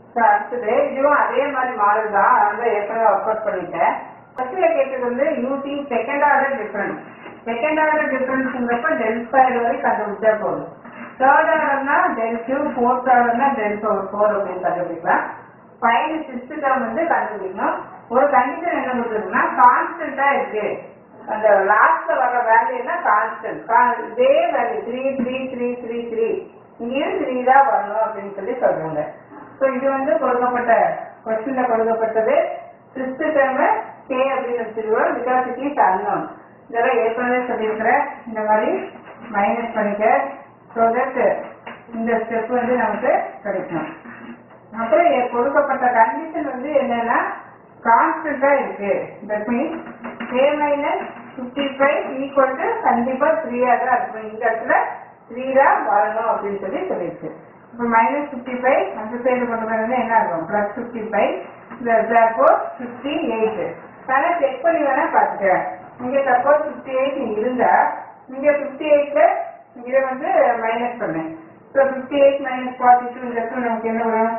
so அடுத்தது இதுவும் அதே மாதிரி மாடல் தான் அதான் ஏற்கனவே ஒர்க் அவுட் பண்ணிட்டேன் ஃபர்ஸ்ட்ல கேட்டது வந்து using second order difference second order டிஃபரன்ஸ்ங்கிறப்ப டெல் ஸ்கொயர் வரை கண்டுபிடிச்சா போதும் தேர்ட் ஆர்டர்னா டெல் கியூ ஃபோர்த் ஆர்டர்னா டெல் பவர் ஃபோர் அப்படின்னு கண்டுபிடிக்கலாம் ஃபைவ் சிக்ஸ்த் டேர்ம் வந்து கண்டுபிடிக்கணும் ஒரு கண்டிஷன் என்ன கொடுத்துருக்குன்னா கான்ஸ்டன்டா இருக்கு அந்த லாஸ்ட்ல வர வேல்யூனா கான்ஸ்டன்ட் இதே value three three three three three இங்கேயும் த்ரீ தான் வரணும் அப்படின்னு சொல்லி சொல்றாங்க ஸோ இது வந்து கொடுக்கப்பட்ட கொஸ்டின்ல கொடுக்கப்பட்டது சிக்ஸ்த் டேர்ம் கே அப்படின்னு வச்சிருவோம் பிகாஸ் இட் இஸ் அன்னோன் இதெல்லாம் ஏற்கனவே சொல்லியிருக்கிறேன் இந்த மாதிரி மைனஸ் பண்ணிக்க ஸோ தட் இந்த ஸ்டெப் வந்து நமக்கு கிடைக்கும் அப்புறம் இங்க கொடுக்கப்பட்ட கண்டிஷன் வந்து என்னன்னா கான்ஸ்டன்டா இருக்கு that means A minus fifty five equal to கண்டிப்பா த்ரீயா தான் இருக்கும் இந்த இடத்துல த்ரீ தான் வரணும் அப்படின்னு சொல்லி சொல்லியிருக்கு இப்போ மைனஸ் ஃபிஃப்டி ஃபைவ் அந்த சைடு கொண்டு வரது என்ன இருக்கும் plus fifty five four fifty eight ஆனால் செக் பண்ணி வேணா பார்த்துக்கிறேன் இங்கே சப்போஸ் ஃபிஃப்டி எயிட் இருந்தா இங்கே ஃபிஃப்டி எயிட்ல இதை வந்து மைனஸ் பண்ணேன் so fifty eight minus forty two இந்த இடத்துல நமக்கு என்ன வரும்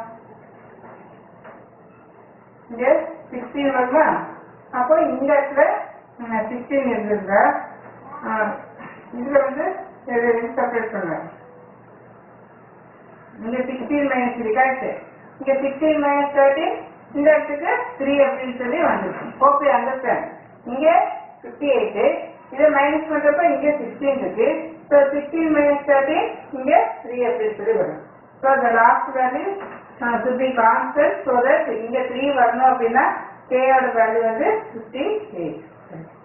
இங்க சிக்ஸ்டீன் வருமா அப்போ இந்த இடத்துல சிக்ஸ்டீன் இருந்திருந்தா ஆஹ், இதுல வந்து செப்பரேட் பண்ணுவேன் இங்க சிக்ஸ்டீன் மைனஸ் த்ரீ கரெக்ட் இங்க சிக்ஸ்டீன் மைனஸ் தேர்ட்டின் இந்த இடத்துக்கு த்ரீ அப்படின்னு சொல்லி வந்துருக்கு ஓகே அண்டர்ஸ்டாண்ட் இங்க ஃபிஃப்டி எயிட் இதை மைனஸ் பண்றப்ப இங்க சிக்ஸ்டீன் இருக்கு ஸோ சிக்ஸ்டீன் மைனஸ் தேர்ட்டின் இங்க த்ரீ அப்படின்னு சொல்லி வரும் ஸோ அந்த last value to be constant so that இங்க த்ரீ வரணும் அப்படின்னா கேயோட வேல்யூ வந்து ஃபிஃப்டி எயிட்